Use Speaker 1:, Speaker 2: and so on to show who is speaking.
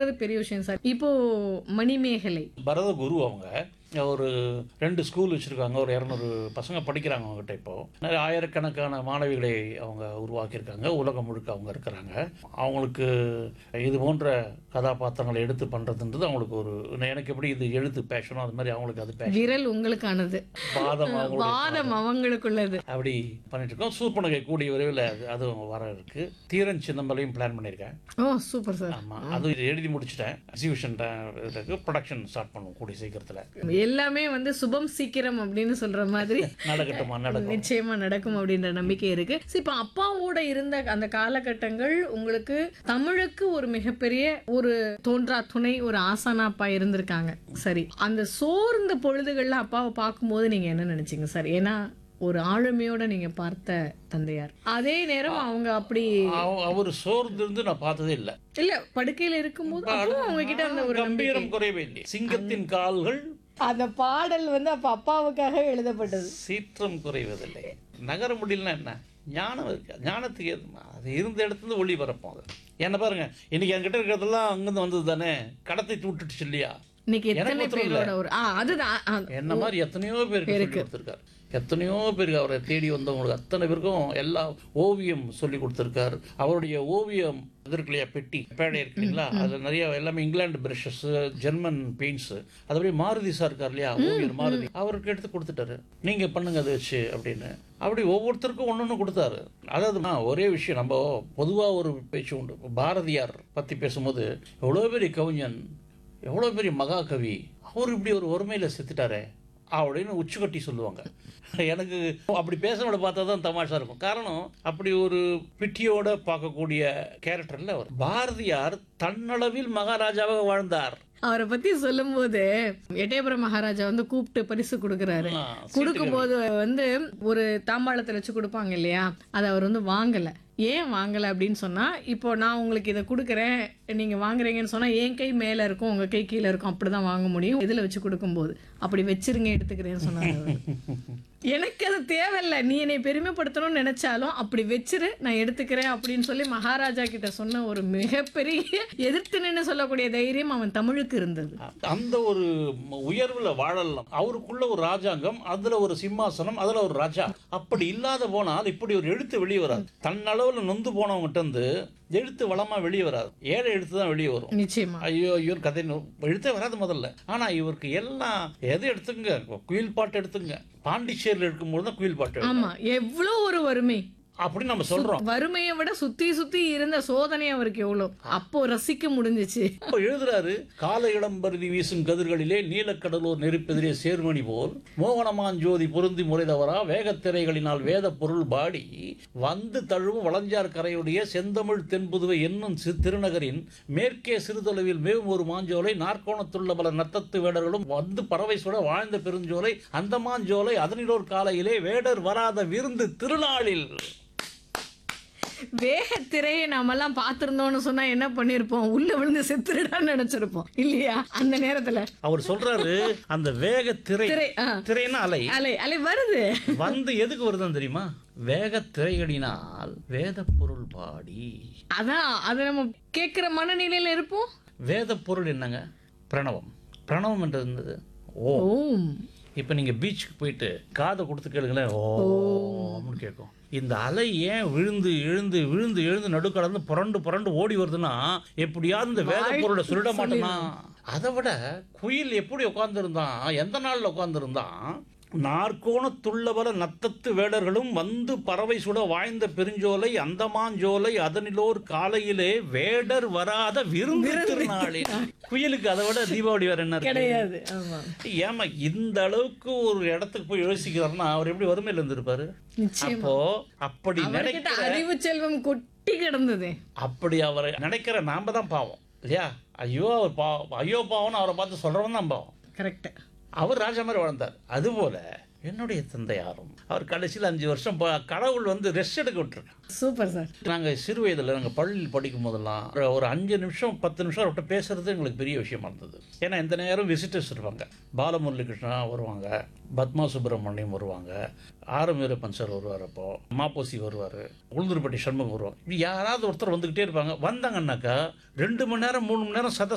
Speaker 1: சொல்றது பெரிய விஷயம் சார் இப்போ மணிமேகலை
Speaker 2: பரத குரு அவங்க ஒரு ரெண்டு ஸ்கூல் வச்சுருக்காங்க ஒரு இரநூறு பசங்க படிக்கிறாங்க அவங்ககிட்ட இப்போ நிறைய ஆயிரக்கணக்கான மாணவிகளை அவங்க உருவாக்கியிருக்காங்க உலகம் முழுக்க அவங்க இருக்கிறாங்க அவங்களுக்கு இது போன்ற கதாபாத்திரங்களை எடுத்து பண்ணுறதுன்றது அவங்களுக்கு ஒரு எனக்கு எப்படி இது எழுத்து பேஷனோ அது மாதிரி அவங்களுக்கு அது பேஷன்
Speaker 1: விரல் உங்களுக்கானது
Speaker 2: பாதம் அவங்களுடைய
Speaker 1: வாதம் அவங்களுக்குள்ளது
Speaker 2: அப்படி பண்ணிட்டு இருக்கோம் சூர்பனகை கூடிய விரைவில் அது அதுவும் வர இருக்கு தீரன் சிதம்பரையும் பிளான் பண்ணியிருக்கேன்
Speaker 1: ஓ சூப்பர் சார்
Speaker 2: ஆமாம் அது இது எழுதி முடிச்சிட்டேன் எக்ஸிபிஷன் இருக்கு ப்ரொடக்ஷன் ஸ்டார்ட் பண்ணுவோம் கூடிய சீக்கிரத்தில்
Speaker 1: எல்லாமே வந்து சுபம் சீக்கிரம் அப்படின்னு சொல்ற மாதிரி
Speaker 2: நடக்கட்டுமா நடக்கும்
Speaker 1: நிச்சயமா நடக்கும் அப்படின்ற நம்பிக்கை இருக்கு சரி, இப்ப அப்பாவோட இருந்த அந்த காலகட்டங்கள் உங்களுக்கு தமிழுக்கு ஒரு மிகப்பெரிய ஒரு தோன்றா துணை ஒரு ஆசானா அப்பா இருந்திருக்காங்க சரி அந்த சோர்ந்த பொழுதுகள்ல அப்பாவை பார்க்கும்போது நீங்க என்ன நினைச்சீங்க சார் ஏன்னா ஒரு ஆளுமையோட நீங்க பார்த்த தந்தையார் அதே நேரம் அவங்க அப்படி
Speaker 2: அவ- அவர் சோர்ந்து இருந்து நான் பார்த்ததே இல்லை
Speaker 1: இல்ல படுக்கையில இருக்கும்போது அப்பவும் அவங்க கிட்ட அந்த ஒரு நம்பிக்கை
Speaker 2: கம்பீரம் குறையவே இல்லை சிங்கத்தின் கால்கள்
Speaker 1: அந்த பாடல் வந்து அப்ப அப்பாவுக்காக எழுதப்பட்டது
Speaker 2: சீற்றம் குறைவதில்லை நகர முடியலன்னா என்ன ஞானம் இருக்கு ஞானத்துக்கு ஏதுமா அது இருந்த இடத்துல ஒளி பரப்போம் அது என்ன பாருங்க இன்னைக்கு என்கிட்ட இருக்கிறதெல்லாம் அங்கிருந்து வந்தது தானே கடத்தை விட்டுட்டுச்சு இல்லையா
Speaker 1: இன்னைக்கு எத்தனை
Speaker 2: எனக்கு மாத்திரம்
Speaker 1: பேரோட ஒரு ஆ அதுதான் ஆ,
Speaker 2: என்ன மாதிரி எத்தனையோ பேருக்கு சொல்லி கொடுத்துருக்காரு எத்தனையோ பேருக்கு அவரை தேடி வந்தவங்களுக்கு அத்தனை பேருக்கும் எல்லா ஓவியம் சொல்லி கொடுத்துருக்காரு அவருடைய ஓவியம் இது இருக்கு இல்லையா பெட்டி பேடை இருக்கு இல்லைங்களா அதில் நிறைய எல்லாமே இங்கிலாந்து பிரஷஸ் ஜெர்மன் பெயிண்ட்ஸ் அதுபடி மாருதி சார் இருக்கார் இல்லையா ஓவியர் மாருதி அவருக்கு எடுத்து கொடுத்துட்டாரு நீங்க பண்ணுங்க அதை வச்சு அப்படின்னு அப்படி ஒவ்வொருத்தருக்கும் ஒன்று ஒன்று கொடுத்தாரு அதாவது நான் ஒரே விஷயம் நம்ம பொதுவாக ஒரு பேச்சு உண்டு இப்ப பாரதியார் பற்றி பேசும்போது எவ்வளோ பெரிய கவிஞன் எவ்வளோ பெரிய மகாகவி அவர் இப்படி ஒரு ஒருமையில் செத்துட்டாரே அப்படின்னு உச்சுக்கட்டி சொல்லுவாங்க எனக்கு அப்படி பேசுறவங்கள பார்த்தா தான் தமாஷா இருக்கும் காரணம் அப்படி ஒரு பிட்டியோட பார்க்கக்கூடிய கேரக்டர்ல அவர் பாரதியார் தன்னளவில் மகாராஜாவாக வாழ்ந்தார்
Speaker 1: அவரை பத்தி சொல்லும்போது எட்டயபுரம் மகாராஜா வந்து கூப்பிட்டு பரிசு கொடுக்கறாரு
Speaker 2: ஆ,
Speaker 1: கொடுக்கும்போது வந்து ஒரு தாம்பாளத்துல வச்சு கொடுப்பாங்க இல்லையா அதை அவர் வந்து வாங்கல ஏன் வாங்கல அப்படின்னு சொன்னா இப்போ நான் உங்களுக்கு இதை கொடுக்குறேன் நீங்க வாங்குறீங்கன்னு சொன்னா என் கை மேல இருக்கும் உங்க கை கீழே இருக்கும் அப்படிதான் வாங்க முடியும் இதுல வச்சு கொடுக்கும்போது அப்படி வச்சிருங்க எடுத்துக்கிறேன்னு சொன்னாங்க அவரு. எனக்கு அது தேவையில்ல நீ என்னை பெருமைப்படுத்தணும்னு நினைச்சாலும் அப்படி வச்சிரு நான் எடுத்துக்கிறேன் அப்படின்னு சொல்லி மகாராஜா கிட்ட சொன்ன ஒரு மிகப்பெரிய எதிர்த்து நின்று சொல்லக்கூடிய தைரியம் அவன் தமிழுக்கு இருந்தது
Speaker 2: அந்த ஒரு உயர்வுல வாழலாம் அவருக்குள்ள ஒரு ராஜாங்கம் அதுல ஒரு சிம்மாசனம் அதுல ஒரு ராஜா அப்படி இல்லாத போனால் இப்படி ஒரு எழுத்து வெளியே வராது தன்னளவுல நொந்து போனவங்ககிட்ட இருந்து எழுத்து வளமா வெளியே வராது ஏழை எழுத்து தான் வெளியே வரும்
Speaker 1: நிச்சயமா
Speaker 2: ஐயோ ஐயோ கதை நு- எழுத்தே வராது முதல்ல ஆனா இவருக்கு எல்லாம் எது எடுத்துங்க குயில் பாட்டு எடுத்துங்க பாண்டிச்சேரியில் இருக்கும்போது தான் குயில் பாட்டு எழுதும்.
Speaker 1: ஆமா எவ்வளோ ஒரு வறுமை
Speaker 2: அப்படி நம்ம சொல்றோம்
Speaker 1: வறுமையை விட சுத்தி சுத்தி இருந்த சோதனை அவருக்கு எவ்வளோ அப்போ ரசிக்க முடிஞ்சிச்சு
Speaker 2: அப்ப எழுதுறாரு கால இளம் பருதி வீசும் கதிர்களிலே நீலக்கடலூர் நெருப்பெதிரே சேர்மணி போல் மோகனமாஞ்சோதி பொருந்தி முறைதவரா வேகத்திரைகளினால் வேத பொருள் பாடி வந்து தழுவும் வளஞ்சார் கரையுடைய செந்தமிழ் தென்புதுவை என்னும் சி- திருநகரின் மேற்கே சிறுதொலைவில் மேவும் ஒரு மாஞ்சோலை நாற்கோணத்துள்ள பல நத்தத்து வேடர்களும் வந்து பறவை சுட வாழ்ந்த பெருஞ்சோலை அந்தமாஞ்சோலை அதனிலோர் காலையிலே வேடர் வராத விருந்து திருநாளில்
Speaker 1: வேகத்திரையை நாமெல்லாம் பார்த்திருந்தோம்னு சொன்னா என்ன பண்ணிருப்போம் உள்ள விழுந்து செத்துருடான்னு நினைச்சிருப்போம் இல்லையா அந்த நேரத்துல
Speaker 2: அவர் சொல்றாரு அந்த வேக திரை
Speaker 1: திரை ஆ.
Speaker 2: திரைன்னா அலை
Speaker 1: அலை அலை வருது
Speaker 2: வந்து எதுக்கு வருதுன்னு தெரியுமா வேக திரையடினால் வேத பொருள் பாடி
Speaker 1: அதான் அதை நம்ம கேட்குற மனநிலையில இருப்போம்
Speaker 2: வேத பொருள் என்னங்க பிரணவம் பிரணவம் என்றது என்னது ஓ
Speaker 1: ஓம்
Speaker 2: இப்போ நீங்க பீச்சுக்கு போயிட்டு காதை கொடுத்து கேளுங்களேன் ஓ அப்படின்னு கேட்கும் இந்த அலை ஏன் விழுந்து எழுந்து விழுந்து எழுந்து நடுக்கடந்து புரண்டு புரண்டு ஓடி வருதுன்னா எப்படியாவது இந்த வேத பொருளை சொல்லிட மாட்டேனா அதை விட குயில் எப்படி உட்கார்ந்துருந்தான் எந்த நாள்ல உட்கார்ந்துருந்தான் நாற்கோணத்துள்ளவர நத்தத்து வேடர்களும் வந்து பறவை சுட வாழ்ந்த பெருஞ்சோலை அந்தமாஞ்சோலை அதனிலோர் காலையிலே வேடர் வராத விருந்து திருநாளில் குயிலுக்கு அதை விட தீபாவளி வேற என்ன இருக்கு?
Speaker 1: கிடையாது ஆமா
Speaker 2: ஏமா இந்த அளவுக்கு ஒரு இடத்துக்கு போய் யோசிக்கிறாருன்னா அவர் எப்படி வறுமையில இருந்திருப்பாரு
Speaker 1: நிச்சயம்
Speaker 2: அப்போ அப்படி
Speaker 1: அவர்கிட்ட
Speaker 2: நினைக்கிற
Speaker 1: அறிவு செல்வம் கொட்டி கிடந்தது
Speaker 2: அப்படி அவரை நினைக்கிற நாம தான் பாவம் இல்லையா ஐயோ அவர் பாவம் ஐயோ பாவம்னு அவரை பார்த்து சொல்றவன் தான் பாவம்
Speaker 1: கரெக்ட்
Speaker 2: அவர் ராஜா மாதிரி வாழ்ந்தார் அதுபோல என்னுடைய தந்தையாரும் அவர் கடைசியில் அஞ்சு வருஷம் ப- கடவுள் வந்து ரெஸ்ட் எடுக்க விட்டுருக்காங்க
Speaker 1: சூப்பர் சார்
Speaker 2: நாங்கள் சிறு வயதில் நாங்கள் பள்ளியில் படிக்கும் போதெல்லாம் ஒரு- ஒரு அஞ்சு நிமிஷம் பத்து நிமிஷம் அவர்கிட்ட பேசுறது எங்களுக்கு பெரிய விஷயமா இருந்தது ஏன்னா இந்த நேரம் விசிட்டர்ஸ் இருப்பாங்க பாலமுரளிகிருஷ்ணா வருவாங்க பத்மா சுப்பிரமணியம் வருவாங்க ஆர் வீரப்பன் சார் வருவார் அப்போ மாப்போசி வருவார் உளுந்தூர்பட்டி சண்முகம் வருவாங்க இப்படி யாராவது ஒருத்தர் வந்துக்கிட்டே இருப்பாங்க வந்தாங்கன்னாக்கா ரெண்டு மணி நேரம் மூணு மணி நேரம் சத